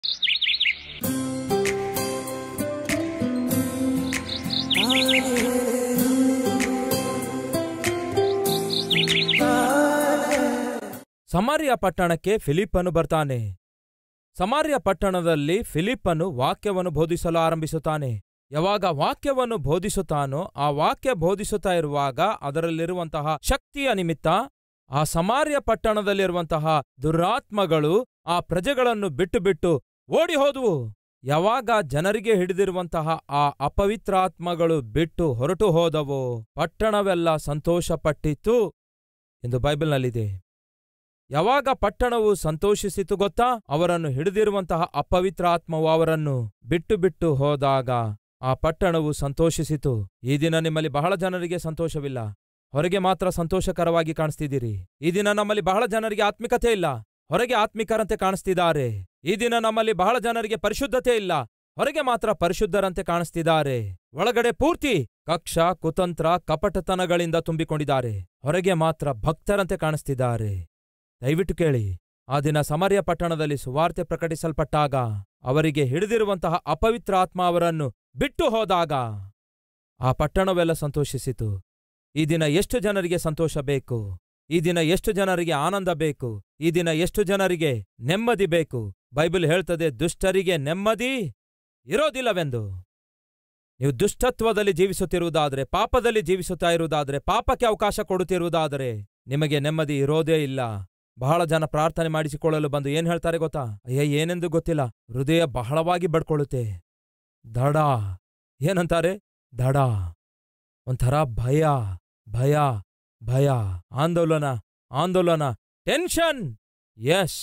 ಸಮಾರ್ಯ ಪಟ್ಟಣಕ್ಕೆ ಫಿಲಿಪ್ಪನು ಬರ್ತಾನೆ ಸಮಾರ್ಯ ಪಟ್ಟಣದಲ್ಲಿ ಫಿಲಿಪ್ಪನು ವಾಕ್ಯವನ್ನು ಬೋಧಿಸಲು ಆರಂಭಿಸುತ್ತಾನೆ ಯಾವಾಗ ವಾಕ್ಯವನ್ನು ಬೋಧಿಸುತ್ತಾನೋ ಆ ವಾಕ್ಯ ಬೋಧಿಸುತ್ತಾ ಇರುವಾಗ ಅದರಲ್ಲಿರುವಂತಹ ಶಕ್ತಿಯ ನಿಮಿತ್ತ ಆ ಸಮಾರ್ಯ ಪಟ್ಟಣದಲ್ಲಿರುವಂತಹ ದುರಾತ್ಮಗಳು ಆ ಪ್ರಜೆಗಳನ್ನು ಬಿಟ್ಟು ಬಿಟ್ಟು ಓಡಿ ಹೋದವು ಯಾವಾಗ ಜನರಿಗೆ ಹಿಡಿದಿರುವಂತಹ ಆ ಅಪವಿತ್ರಾತ್ಮಗಳು ಬಿಟ್ಟು ಹೊರಟು ಹೋದವೋ ಪಟ್ಟಣವೆಲ್ಲ ಸಂತೋಷಪಟ್ಟಿತು ಎಂದು ಬೈಬಲ್ನಲ್ಲಿದೆ ಯಾವಾಗ ಪಟ್ಟಣವು ಸಂತೋಷಿಸಿತು ಗೊತ್ತಾ ಅವರನ್ನು ಹಿಡಿದಿರುವಂತಹ ಅಪವಿತ್ರಾತ್ಮವು ಅವರನ್ನು ಬಿಟ್ಟು ಬಿಟ್ಟು ಹೋದಾಗ ಆ ಪಟ್ಟಣವು ಸಂತೋಷಿಸಿತು ಈ ದಿನ ನಿಮ್ಮಲ್ಲಿ ಬಹಳ ಜನರಿಗೆ ಸಂತೋಷವಿಲ್ಲ ಹೊರಗೆ ಮಾತ್ರ ಸಂತೋಷಕರವಾಗಿ ಕಾಣಿಸ್ತಿದ್ದೀರಿ ಈ ದಿನ ನಮ್ಮಲ್ಲಿ ಬಹಳ ಜನರಿಗೆ ಆತ್ಮಿಕತೆ ಇಲ್ಲ ಹೊರಗೆ ಆತ್ಮಿಕರಂತೆ ಕಾಣಿಸ್ತಿದ್ದಾರೆ ಈ ದಿನ ನಮ್ಮಲ್ಲಿ ಬಹಳ ಜನರಿಗೆ ಪರಿಶುದ್ಧತೆ ಇಲ್ಲ ಹೊರಗೆ ಮಾತ್ರ ಪರಿಶುದ್ಧರಂತೆ ಕಾಣಿಸ್ತಿದ್ದಾರೆ ಒಳಗಡೆ ಪೂರ್ತಿ ಕಕ್ಷ ಕುತಂತ್ರ ಕಪಟತನಗಳಿಂದ ತುಂಬಿಕೊಂಡಿದ್ದಾರೆ ಹೊರಗೆ ಮಾತ್ರ ಭಕ್ತರಂತೆ ಕಾಣಿಸ್ತಿದ್ದಾರೆ ದಯವಿಟ್ಟು ಕೇಳಿ ಆ ದಿನ ಸಮರ್ಯ ಪಟ್ಟಣದಲ್ಲಿ ಸುವಾರ್ತೆ ಪ್ರಕಟಿಸಲ್ಪಟ್ಟಾಗ ಅವರಿಗೆ ಹಿಡಿದಿರುವಂತಹ ಅಪವಿತ್ರ ಆತ್ಮ ಅವರನ್ನು ಬಿಟ್ಟು ಹೋದಾಗ ಆ ಪಟ್ಟಣವೆಲ್ಲ ಸಂತೋಷಿಸಿತು ಈ ದಿನ ಎಷ್ಟು ಜನರಿಗೆ ಸಂತೋಷ ಬೇಕು ಈ ದಿನ ಎಷ್ಟು ಜನರಿಗೆ ಆನಂದ ಬೇಕು ಈ ದಿನ ಎಷ್ಟು ಜನರಿಗೆ ನೆಮ್ಮದಿ ಬೇಕು ಬೈಬಲ್ ಹೇಳ್ತದೆ ದುಷ್ಟರಿಗೆ ನೆಮ್ಮದಿ ಇರೋದಿಲ್ಲವೆಂದು ನೀವು ದುಷ್ಟತ್ವದಲ್ಲಿ ಜೀವಿಸುತ್ತಿರುವುದಾದರೆ ಪಾಪದಲ್ಲಿ ಜೀವಿಸುತ್ತಾ ಇರುವುದಾದರೆ ಪಾಪಕ್ಕೆ ಅವಕಾಶ ಕೊಡುತ್ತಿರುವುದಾದರೆ ನಿಮಗೆ ನೆಮ್ಮದಿ ಇರೋದೇ ಇಲ್ಲ ಬಹಳ ಜನ ಪ್ರಾರ್ಥನೆ ಮಾಡಿಸಿಕೊಳ್ಳಲು ಬಂದು ಏನ್ ಹೇಳ್ತಾರೆ ಗೊತ್ತಾ ಅಯ್ಯ ಏನೆಂದು ಗೊತ್ತಿಲ್ಲ ಹೃದಯ ಬಹಳವಾಗಿ ಬಡ್ಕೊಳ್ಳುತ್ತೆ ದಡ ಏನಂತಾರೆ ದಡ ಒಂಥರ ಭಯ ಭಯ ಭಯ ಆಂದೋಲನ ಆಂದೋಲನ ಟೆನ್ಷನ್ ಯಶ್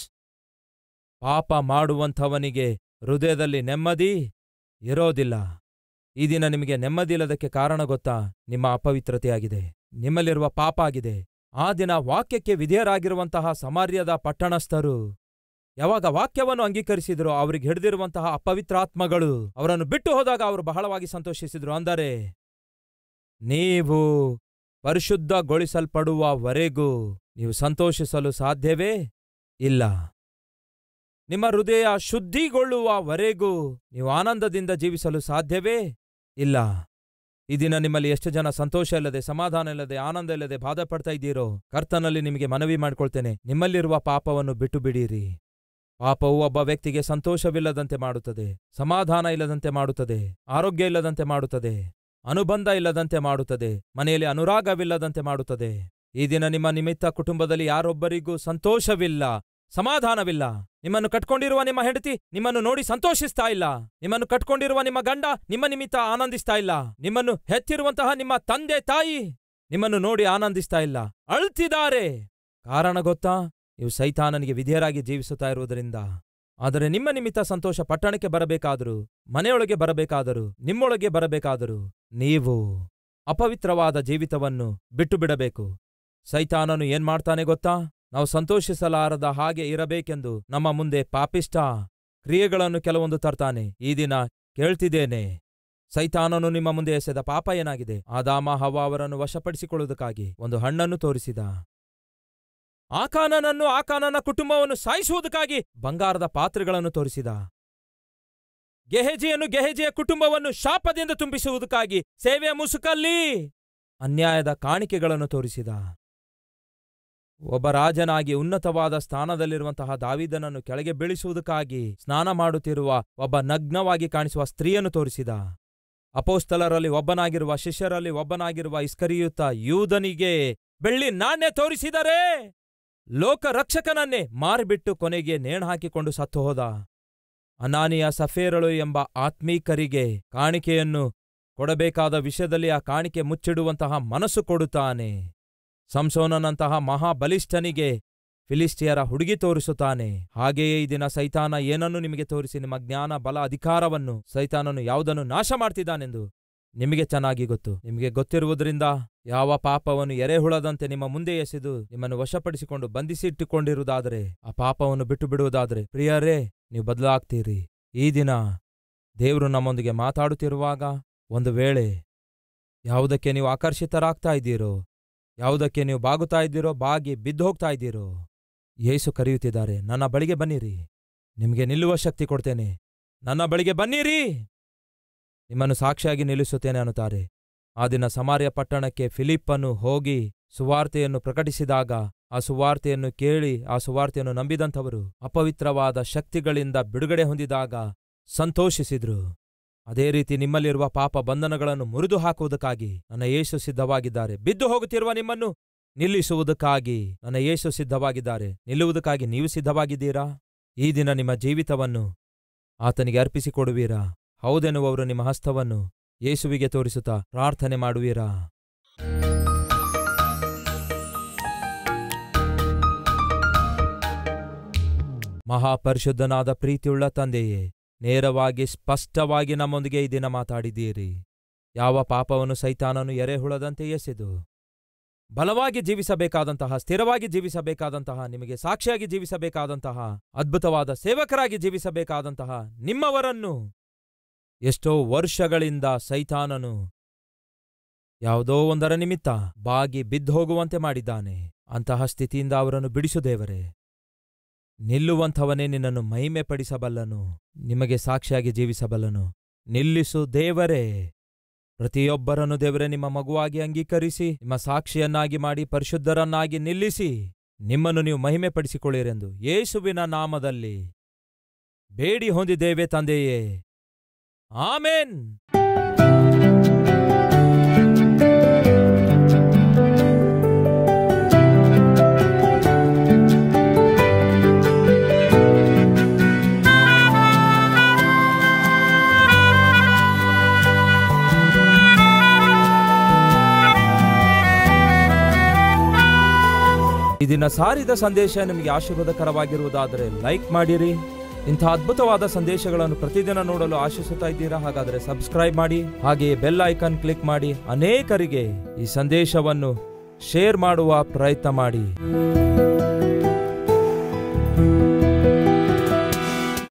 ಪಾಪ ಮಾಡುವಂಥವನಿಗೆ ಹೃದಯದಲ್ಲಿ ನೆಮ್ಮದಿ ಇರೋದಿಲ್ಲ ಈ ದಿನ ನಿಮಗೆ ನೆಮ್ಮದಿ ಇಲ್ಲದಕ್ಕೆ ಕಾರಣ ಗೊತ್ತಾ ನಿಮ್ಮ ಅಪವಿತ್ರತೆಯಾಗಿದೆ ನಿಮ್ಮಲ್ಲಿರುವ ಪಾಪ ಆಗಿದೆ ಆ ದಿನ ವಾಕ್ಯಕ್ಕೆ ವಿಧೇಯರಾಗಿರುವಂತಹ ಸಮಾರ್ಯದ ಪಟ್ಟಣಸ್ಥರು ಯಾವಾಗ ವಾಕ್ಯವನ್ನು ಅಂಗೀಕರಿಸಿದ್ರು ಅವರಿಗೆ ಹಿಡಿದಿರುವಂತಹ ಅಪವಿತ್ರಾತ್ಮಗಳು ಅವರನ್ನು ಬಿಟ್ಟು ಹೋದಾಗ ಅವರು ಬಹಳವಾಗಿ ಸಂತೋಷಿಸಿದ್ರು ಅಂದರೆ ನೀವು ಪರಿಶುದ್ಧಗೊಳಿಸಲ್ಪಡುವವರೆಗೂ ನೀವು ಸಂತೋಷಿಸಲು ಸಾಧ್ಯವೇ ಇಲ್ಲ ನಿಮ್ಮ ಹೃದಯ ಶುದ್ಧಿಗೊಳ್ಳುವವರೆಗೂ ನೀವು ಆನಂದದಿಂದ ಜೀವಿಸಲು ಸಾಧ್ಯವೇ ಇಲ್ಲ ಈ ದಿನ ನಿಮ್ಮಲ್ಲಿ ಎಷ್ಟು ಜನ ಸಂತೋಷ ಇಲ್ಲದೆ ಸಮಾಧಾನ ಇಲ್ಲದೆ ಆನಂದ ಇಲ್ಲದೆ ಬಾಧೆ ಪಡ್ತಾ ಇದ್ದೀರೋ ಕರ್ತನಲ್ಲಿ ನಿಮಗೆ ಮನವಿ ಮಾಡ್ಕೊಳ್ತೇನೆ ನಿಮ್ಮಲ್ಲಿರುವ ಪಾಪವನ್ನು ಬಿಟ್ಟು ಬಿಡಿರಿ ಪಾಪವು ಒಬ್ಬ ವ್ಯಕ್ತಿಗೆ ಸಂತೋಷವಿಲ್ಲದಂತೆ ಮಾಡುತ್ತದೆ ಸಮಾಧಾನ ಇಲ್ಲದಂತೆ ಮಾಡುತ್ತದೆ ಆರೋಗ್ಯ ಇಲ್ಲದಂತೆ ಮಾಡುತ್ತದೆ ಅನುಬಂಧ ಇಲ್ಲದಂತೆ ಮಾಡುತ್ತದೆ ಮನೆಯಲ್ಲಿ ಅನುರಾಗವಿಲ್ಲದಂತೆ ಮಾಡುತ್ತದೆ ಈ ದಿನ ನಿಮ್ಮ ನಿಮಿತ್ತ ಕುಟುಂಬದಲ್ಲಿ ಯಾರೊಬ್ಬರಿಗೂ ಸಂತೋಷವಿಲ್ಲ ಸಮಾಧಾನವಿಲ್ಲ ನಿಮ್ಮನ್ನು ಕಟ್ಕೊಂಡಿರುವ ನಿಮ್ಮ ಹೆಂಡತಿ ನಿಮ್ಮನ್ನು ನೋಡಿ ಸಂತೋಷಿಸ್ತಾ ಇಲ್ಲ ನಿಮ್ಮನ್ನು ಕಟ್ಕೊಂಡಿರುವ ನಿಮ್ಮ ಗಂಡ ನಿಮ್ಮ ನಿಮಿತ್ತ ಆನಂದಿಸ್ತಾ ಇಲ್ಲ ನಿಮ್ಮನ್ನು ಹೆತ್ತಿರುವಂತಹ ನಿಮ್ಮ ತಂದೆ ತಾಯಿ ನಿಮ್ಮನ್ನು ನೋಡಿ ಆನಂದಿಸ್ತಾ ಇಲ್ಲ ಅಳ್ತಿದ್ದಾರೆ ಕಾರಣ ಗೊತ್ತಾ ನೀವು ಸೈತಾನನಿಗೆ ವಿಧೇಯರಾಗಿ ಜೀವಿಸುತ್ತಾ ಇರುವುದರಿಂದ ಆದರೆ ನಿಮ್ಮ ನಿಮಿತ್ತ ಸಂತೋಷ ಪಟ್ಟಣಕ್ಕೆ ಬರಬೇಕಾದರೂ ಮನೆಯೊಳಗೆ ಬರಬೇಕಾದರೂ ನಿಮ್ಮೊಳಗೆ ಬರಬೇಕಾದರೂ ನೀವು ಅಪವಿತ್ರವಾದ ಜೀವಿತವನ್ನು ಬಿಟ್ಟು ಬಿಡಬೇಕು ಸೈತಾನನು ಏನ್ ಮಾಡ್ತಾನೆ ಗೊತ್ತಾ ನಾವು ಸಂತೋಷಿಸಲಾರದ ಹಾಗೆ ಇರಬೇಕೆಂದು ನಮ್ಮ ಮುಂದೆ ಪಾಪಿಷ್ಟ ಕ್ರಿಯೆಗಳನ್ನು ಕೆಲವೊಂದು ತರ್ತಾನೆ ಈ ದಿನ ಕೇಳ್ತಿದ್ದೇನೆ ಸೈತಾನನು ನಿಮ್ಮ ಮುಂದೆ ಎಸೆದ ಪಾಪ ಏನಾಗಿದೆ ಆದಾಮ ಹವ ಅವರನ್ನು ವಶಪಡಿಸಿಕೊಳ್ಳುವುದಕ್ಕಾಗಿ ಒಂದು ಹಣ್ಣನ್ನು ತೋರಿಸಿದ ಆಕಾನನನ್ನು ಆಕಾನನ ಕುಟುಂಬವನ್ನು ಸಾಯಿಸುವುದಕ್ಕಾಗಿ ಬಂಗಾರದ ಪಾತ್ರೆಗಳನ್ನು ತೋರಿಸಿದ ಗೆಹೆಜೆಯನ್ನು ಗೆಹೆಜೆಯ ಕುಟುಂಬವನ್ನು ಶಾಪದಿಂದ ತುಂಬಿಸುವುದಕ್ಕಾಗಿ ಸೇವೆಯ ಮುಸುಕಲ್ಲಿ ಅನ್ಯಾಯದ ಕಾಣಿಕೆಗಳನ್ನು ತೋರಿಸಿದ ಒಬ್ಬ ರಾಜನಾಗಿ ಉನ್ನತವಾದ ಸ್ಥಾನದಲ್ಲಿರುವಂತಹ ದಾವಿದನನ್ನು ಕೆಳಗೆ ಬೀಳಿಸುವುದಕ್ಕಾಗಿ ಸ್ನಾನ ಮಾಡುತ್ತಿರುವ ಒಬ್ಬ ನಗ್ನವಾಗಿ ಕಾಣಿಸುವ ಸ್ತ್ರೀಯನ್ನು ತೋರಿಸಿದ ಅಪೋಸ್ತಲರಲ್ಲಿ ಒಬ್ಬನಾಗಿರುವ ಶಿಷ್ಯರಲ್ಲಿ ಒಬ್ಬನಾಗಿರುವ ಇಸ್ಕರಿಯುತ್ತ ಯೂದನಿಗೆ ಬೆಳ್ಳಿ ನಾಣ್ಯ ತೋರಿಸಿದರೆ ಲೋಕ ರಕ್ಷಕನನ್ನೇ ಮಾರಿಬಿಟ್ಟು ಕೊನೆಗೆ ನೇಣು ಹಾಕಿಕೊಂಡು ಸತ್ತು ಹೋದ ಅನಾನಿಯ ಸಫೇರಳು ಎಂಬ ಆತ್ಮೀಕರಿಗೆ ಕಾಣಿಕೆಯನ್ನು ಕೊಡಬೇಕಾದ ವಿಷಯದಲ್ಲಿ ಆ ಕಾಣಿಕೆ ಮುಚ್ಚಿಡುವಂತಹ ಮನಸ್ಸು ಕೊಡುತ್ತಾನೆ ಸಂಸೋನನಂತಹ ಮಹಾಬಲಿಷ್ಠನಿಗೆ ಫಿಲಿಸ್ಟಿಯರ ಹುಡುಗಿ ತೋರಿಸುತ್ತಾನೆ ಹಾಗೆಯೇ ಈ ದಿನ ಸೈತಾನ ಏನನ್ನು ನಿಮಗೆ ತೋರಿಸಿ ನಿಮ್ಮ ಜ್ಞಾನ ಬಲ ಅಧಿಕಾರವನ್ನು ಸೈತಾನನು ಯಾವುದನ್ನು ನಾಶ ಮಾಡ್ತಿದ್ದಾನೆಂದು ನಿಮಗೆ ಚೆನ್ನಾಗಿ ಗೊತ್ತು ನಿಮಗೆ ಗೊತ್ತಿರುವುದರಿಂದ ಯಾವ ಪಾಪವನ್ನು ಎರೆಹುಳದಂತೆ ನಿಮ್ಮ ಮುಂದೆ ಎಸೆದು ನಿಮ್ಮನ್ನು ವಶಪಡಿಸಿಕೊಂಡು ಬಂಧಿಸಿಟ್ಟುಕೊಂಡಿರುವುದಾದರೆ ಆ ಪಾಪವನ್ನು ಬಿಟ್ಟು ಬಿಡುವುದಾದರೆ ಪ್ರಿಯರೇ ನೀವು ಬದಲಾಗ್ತೀರಿ ಈ ದಿನ ದೇವರು ನಮ್ಮೊಂದಿಗೆ ಮಾತಾಡುತ್ತಿರುವಾಗ ಒಂದು ವೇಳೆ ಯಾವುದಕ್ಕೆ ನೀವು ಆಕರ್ಷಿತರಾಗ್ತಾ ಇದ್ದೀರೋ ಯಾವುದಕ್ಕೆ ನೀವು ಬಾಗುತ್ತಾ ಇದ್ದೀರೋ ಬಾಗಿ ಬಿದ್ದು ಹೋಗ್ತಾ ಇದ್ದೀರೋ ಯೇಸು ಕರೆಯುತ್ತಿದ್ದಾರೆ ನನ್ನ ಬಳಿಗೆ ಬನ್ನಿರಿ ನಿಮಗೆ ನಿಲ್ಲುವ ಶಕ್ತಿ ಕೊಡ್ತೇನೆ ನನ್ನ ಬಳಿಗೆ ಬನ್ನಿರಿ ನಿಮ್ಮನ್ನು ಸಾಕ್ಷಿಯಾಗಿ ನಿಲ್ಲಿಸುತ್ತೇನೆ ಅನ್ನುತ್ತಾರೆ ಆ ದಿನ ಸಮಾರ್ಯ ಪಟ್ಟಣಕ್ಕೆ ಫಿಲಿಪ್ಪನು ಹೋಗಿ ಸುವಾರ್ತೆಯನ್ನು ಪ್ರಕಟಿಸಿದಾಗ ಆ ಸುವಾರ್ತೆಯನ್ನು ಕೇಳಿ ಆ ಸುವಾರ್ತೆಯನ್ನು ನಂಬಿದಂಥವರು ಅಪವಿತ್ರವಾದ ಶಕ್ತಿಗಳಿಂದ ಬಿಡುಗಡೆ ಹೊಂದಿದಾಗ ಸಂತೋಷಿಸಿದ್ರು ಅದೇ ರೀತಿ ನಿಮ್ಮಲ್ಲಿರುವ ಪಾಪ ಬಂಧನಗಳನ್ನು ಮುರಿದು ಹಾಕುವುದಕ್ಕಾಗಿ ನನ್ನ ಯೇಸು ಸಿದ್ಧವಾಗಿದ್ದಾರೆ ಬಿದ್ದು ಹೋಗುತ್ತಿರುವ ನಿಮ್ಮನ್ನು ನಿಲ್ಲಿಸುವುದಕ್ಕಾಗಿ ನನ್ನ ಯೇಸು ಸಿದ್ಧವಾಗಿದ್ದಾರೆ ನಿಲ್ಲುವುದಕ್ಕಾಗಿ ನೀವು ಸಿದ್ಧವಾಗಿದ್ದೀರಾ ಈ ದಿನ ನಿಮ್ಮ ಜೀವಿತವನ್ನು ಆತನಿಗೆ ಅರ್ಪಿಸಿಕೊಡುವೀರಾ ಹೌದೆನ್ನುವವರು ನಿಮ್ಮ ಹಸ್ತವನ್ನು ಯೇಸುವಿಗೆ ತೋರಿಸುತ್ತಾ ಪ್ರಾರ್ಥನೆ ಮಾಡುವೀರಾ ಮಹಾಪರಿಶುದ್ಧನಾದ ಪ್ರೀತಿಯುಳ್ಳ ತಂದೆಯೇ ನೇರವಾಗಿ ಸ್ಪಷ್ಟವಾಗಿ ನಮ್ಮೊಂದಿಗೆ ಈ ದಿನ ಮಾತಾಡಿದ್ದೀರಿ ಯಾವ ಪಾಪವನ್ನು ಸೈತಾನನು ಎರೆಹುಳದಂತೆ ಎಸೆದು ಬಲವಾಗಿ ಜೀವಿಸಬೇಕಾದಂತಹ ಸ್ಥಿರವಾಗಿ ಜೀವಿಸಬೇಕಾದಂತಹ ನಿಮಗೆ ಸಾಕ್ಷಿಯಾಗಿ ಜೀವಿಸಬೇಕಾದಂತಹ ಅದ್ಭುತವಾದ ಸೇವಕರಾಗಿ ಜೀವಿಸಬೇಕಾದಂತಹ ನಿಮ್ಮವರನ್ನು ಎಷ್ಟೋ ವರ್ಷಗಳಿಂದ ಸೈತಾನನು ಯಾವುದೋ ಒಂದರ ನಿಮಿತ್ತ ಬಾಗಿ ಬಿದ್ದೋಗುವಂತೆ ಮಾಡಿದ್ದಾನೆ ಅಂತಹ ಸ್ಥಿತಿಯಿಂದ ಅವರನ್ನು ಬಿಡಿಸು ದೇವರೇ ನಿಲ್ಲುವಂಥವನೇ ನಿನ್ನನ್ನು ಮಹಿಮೆಪಡಿಸಬಲ್ಲನು ನಿಮಗೆ ಸಾಕ್ಷಿಯಾಗಿ ಜೀವಿಸಬಲ್ಲನು ನಿಲ್ಲಿಸು ದೇವರೇ ಪ್ರತಿಯೊಬ್ಬರನ್ನು ದೇವರೇ ನಿಮ್ಮ ಮಗುವಾಗಿ ಅಂಗೀಕರಿಸಿ ನಿಮ್ಮ ಸಾಕ್ಷಿಯನ್ನಾಗಿ ಮಾಡಿ ಪರಿಶುದ್ಧರನ್ನಾಗಿ ನಿಲ್ಲಿಸಿ ನಿಮ್ಮನ್ನು ನೀವು ಮಹಿಮೆಪಡಿಸಿಕೊಳ್ಳಿರೆಂದು ಯೇಸುವಿನ ನಾಮದಲ್ಲಿ ಬೇಡಿ ಹೊಂದಿದ್ದೇವೆ ತಂದೆಯೇ ಆಮೇನ್ ಈ ದಿನ ಸಾರಿದ ಸಂದೇಶ ನಿಮಗೆ ಆಶೀರ್ವಾದಕರವಾಗಿರುವುದಾದರೆ ಲೈಕ್ ಮಾಡಿರಿ ಇಂಥ ಅದ್ಭುತವಾದ ಸಂದೇಶಗಳನ್ನು ಪ್ರತಿದಿನ ನೋಡಲು ಆಶಿಸುತ್ತಾ ಇದ್ದೀರಾ ಹಾಗಾದರೆ ಸಬ್ಸ್ಕ್ರೈಬ್ ಮಾಡಿ ಹಾಗೆಯೇ ಬೆಲ್ ಐಕಾನ್ ಕ್ಲಿಕ್ ಮಾಡಿ ಅನೇಕರಿಗೆ ಈ ಸಂದೇಶವನ್ನು ಶೇರ್ ಮಾಡುವ ಪ್ರಯತ್ನ ಮಾಡಿ